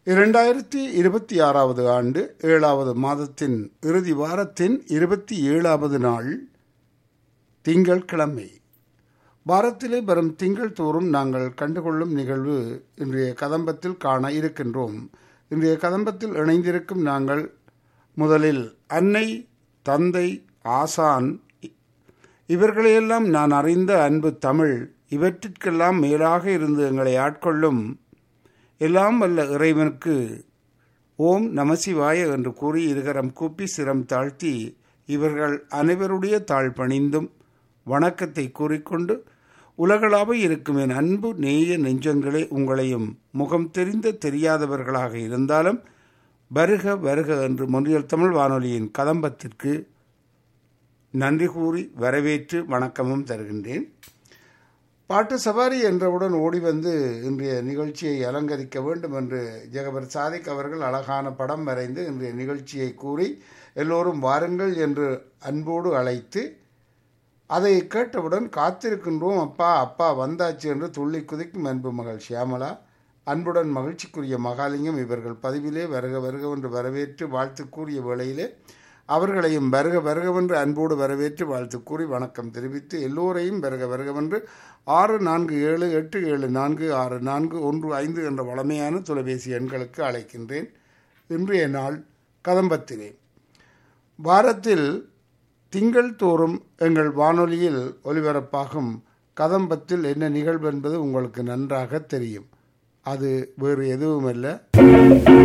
இரண்டாயிரத்தி இருபத்தி ஆறாவது ஆண்டு ஏழாவது மாதத்தின் இறுதி வாரத்தின் இருபத்தி ஏழாவது நாள் திங்கட்கிழமை வாரத்திலே வரும் திங்கள் தோறும் நாங்கள் கண்டுகொள்ளும் நிகழ்வு இன்றைய கதம்பத்தில் காண இருக்கின்றோம் இன்றைய கதம்பத்தில் இணைந்திருக்கும் நாங்கள் முதலில் அன்னை தந்தை ஆசான் இவர்களையெல்லாம் நான் அறிந்த அன்பு தமிழ் இவற்றிற்கெல்லாம் மேலாக இருந்து எங்களை ஆட்கொள்ளும் எல்லாம் வல்ல இறைவனுக்கு ஓம் நமசிவாய என்று கூறி இருகரம் கூப்பி சிரம் தாழ்த்தி இவர்கள் அனைவருடைய தாழ் பணிந்தும் வணக்கத்தை கூறிக்கொண்டு உலகளாவ இருக்கும் என் அன்பு நேய நெஞ்சங்களே உங்களையும் முகம் தெரிந்த தெரியாதவர்களாக இருந்தாலும் வருக வருக என்று மொழியல் தமிழ் வானொலியின் கதம்பத்திற்கு நன்றி கூறி வரவேற்று வணக்கமும் தருகின்றேன் பாட்டு சவாரி என்றவுடன் ஓடி வந்து இன்றைய நிகழ்ச்சியை அலங்கரிக்க வேண்டும் என்று ஜெகபர் சாதிக் அவர்கள் அழகான படம் வரைந்து இன்றைய நிகழ்ச்சியை கூறி எல்லோரும் வாருங்கள் என்று அன்போடு அழைத்து அதை கேட்டவுடன் காத்திருக்கின்றோம் அப்பா அப்பா வந்தாச்சு என்று துள்ளி குதிக்கும் அன்பு மகள் ஷியாமலா அன்புடன் மகிழ்ச்சிக்குரிய மகாலிங்கம் இவர்கள் பதிவிலே வருக வருக என்று வரவேற்று வாழ்த்து கூறிய வேளையிலே அவர்களையும் வருக வருகவென்று அன்போடு வரவேற்று வாழ்த்து கூறி வணக்கம் தெரிவித்து எல்லோரையும் வருக வருகவென்று ஆறு நான்கு ஏழு எட்டு ஏழு நான்கு ஆறு நான்கு ஒன்று ஐந்து என்ற வளமையான தொலைபேசி எண்களுக்கு அழைக்கின்றேன் இன்றைய நாள் கதம்பத்திலே வாரத்தில் திங்கள் தோறும் எங்கள் வானொலியில் ஒலிபரப்பாகும் கதம்பத்தில் என்ன நிகழ்வு என்பது உங்களுக்கு நன்றாக தெரியும் அது வேறு எதுவுமல்ல